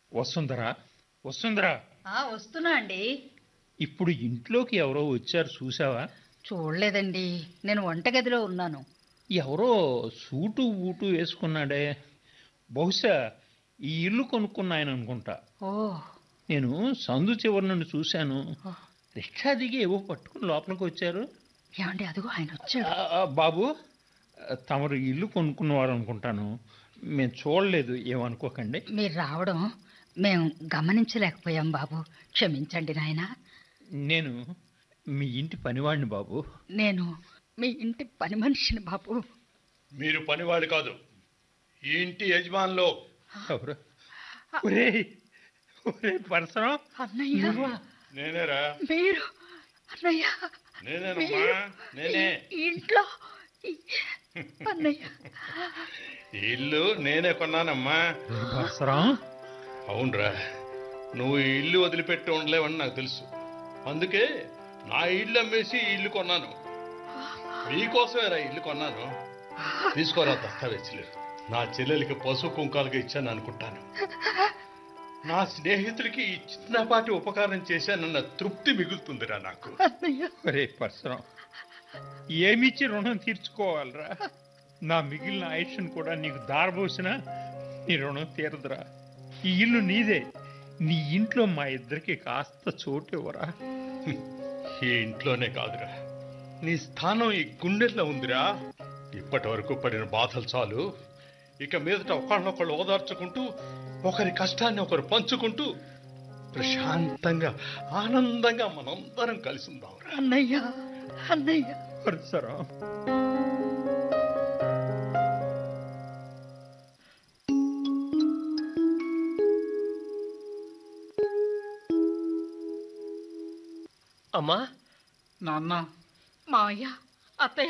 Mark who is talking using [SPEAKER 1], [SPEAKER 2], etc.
[SPEAKER 1] వసుంధరా వసుంధరా
[SPEAKER 2] ఆ వస్తున్నా అండి
[SPEAKER 1] ఇప్పుడు ఇంట్లోకి ఎవరో వచ్చారు చూసావా
[SPEAKER 2] చూడలేదండి నేను వంటగదిలో ఉన్నాను
[SPEAKER 1] ఎవరో సూటు బూటు వేసుకున్నాడే బహుశా ఈ ఇల్లు కొనుక్కున్న ఆయన అనుకుంటా
[SPEAKER 2] ఓ
[SPEAKER 1] నేను సందు చివరి నుండి చూశాను
[SPEAKER 2] ఓ.
[SPEAKER 1] రిక్షా దిగి ఏవో పట్టుకుని లోపలికి వచ్చారు
[SPEAKER 2] ఏమండి అదిగో ఆయన వచ్చాడు
[SPEAKER 1] ఆ, ఆ, బాబు ఆ, తమరు ఇల్లు కొనుక్కున్నవారు అనుకుంటాను మేము చూడలేదు ఏమనుకోకండి
[SPEAKER 2] మీరు రావడం మేము గమనించలేకపోయాం బాబు క్షమించండి నాయన
[SPEAKER 1] నేను మీ ఇంటి పనివాడిని బాబు
[SPEAKER 2] నేను మీ ఇంటి పని మనిషిని బాబు
[SPEAKER 3] మీరు పనివాడు కాదు ఈ ఇంటి యజమానులు
[SPEAKER 1] ఎవరు ఒరే ఒరే పరసరం
[SPEAKER 2] అన్నయ్య
[SPEAKER 1] నువ్వా?
[SPEAKER 3] నేనేరా
[SPEAKER 2] మీరు అన్నయ్య
[SPEAKER 3] నేనేనమ్మా
[SPEAKER 2] మీరు
[SPEAKER 3] నేనే
[SPEAKER 2] ఈ ఇంట్లో ఈ- అన్నయ్య
[SPEAKER 3] ఈ ఇల్లు నేనే కొన్నానమ్మా
[SPEAKER 1] ఒరే పరసరం
[SPEAKER 3] అవునరా నువ్వు ఈ ఇల్లు వదిలిపెట్టి ఉండలేవని నాకు తెలుసు అందుకే నా ఇల్లు అమ్మేసి ఈ ఇల్లు కొన్నాను మీకోసమేరా ఈ ఇల్లు కొన్నాను తీసుకోరా దస్తావేజీలు నా చెల్లెలకి పసుపు కుంకాలుగా ఇచ్చాను అనుకుంటాను నా స్నేహితుడికి ఈ చిన్నపాటి ఉపకారం చేశానన్న తృప్తి మిగులుతుందిరా నాకు
[SPEAKER 2] అన్నయ్య
[SPEAKER 1] ఒరే పరసరం ఏమిచ్చి రుణం తీర్చుకోవాలరా నా మిగిలిన ఆయుష్ను కూడా నీకు దారబోసినా నీ రుణం తీరదురా ఈ ఇల్లు నీదే నీ ఇంట్లో మా ఇద్దరికి కాస్త చోటు ఇవ్వరా
[SPEAKER 3] ఈ ఇంట్లోనే కాదురా నీ స్థానం ఈ గుండెల్లో ఉందిరా ఇప్పటి వరకు పడిన బాధలు చాలు ఇక మీదట ఒకళ్ళనొకళ్ళు ఓదార్చుకుంటూ ఒకరి కష్టాన్ని ఒకరు పంచుకుంటూ ప్రశాంతంగా ఆనందంగా మనందరం కలిసి ఉందాంరా
[SPEAKER 2] అన్నయ్య అన్నయ్య
[SPEAKER 1] పరసరం
[SPEAKER 4] అమ్మా
[SPEAKER 5] నాన్న
[SPEAKER 2] మావయ్య అత్తయ్య